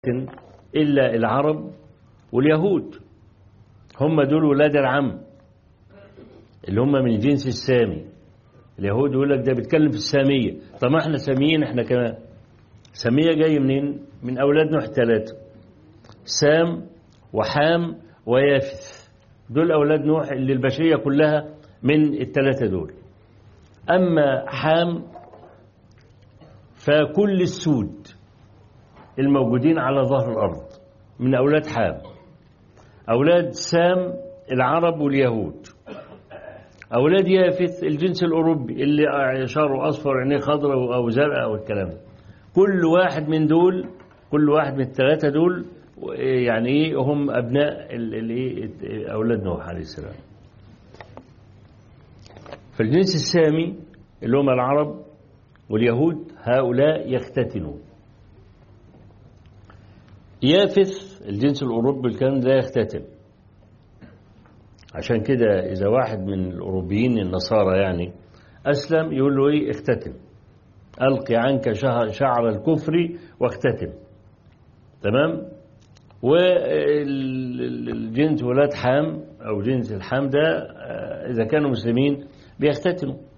إلا العرب واليهود هم دول ولاد العم اللي هم من الجنس السامي اليهود يقول لك ده بيتكلم في السامية طب ما احنا ساميين احنا كمان سامية جاي منين من أولاد نوح ثلاثة سام وحام ويافث دول أولاد نوح اللي البشرية كلها من الثلاثة دول أما حام فكل السود الموجودين على ظهر الأرض من أولاد حام أولاد سام العرب واليهود أولاد يافث الجنس الأوروبي اللي شعره أصفر عينيه خضراء أو زرقاء والكلام ده كل واحد من دول كل واحد من الثلاثة دول يعني إيه هم أبناء أولاد نوح عليه السلام فالجنس السامي اللي هم العرب واليهود هؤلاء يختتنوا يافث الجنس الأوروبي الكلام ده يختتن عشان كده إذا واحد من الأوروبيين النصارى يعني أسلم يقول له إيه اختتن ألقي عنك شعر الكفر واختتن تمام والجنس ولاد حام أو جنس الحام ده إذا كانوا مسلمين بيختتنوا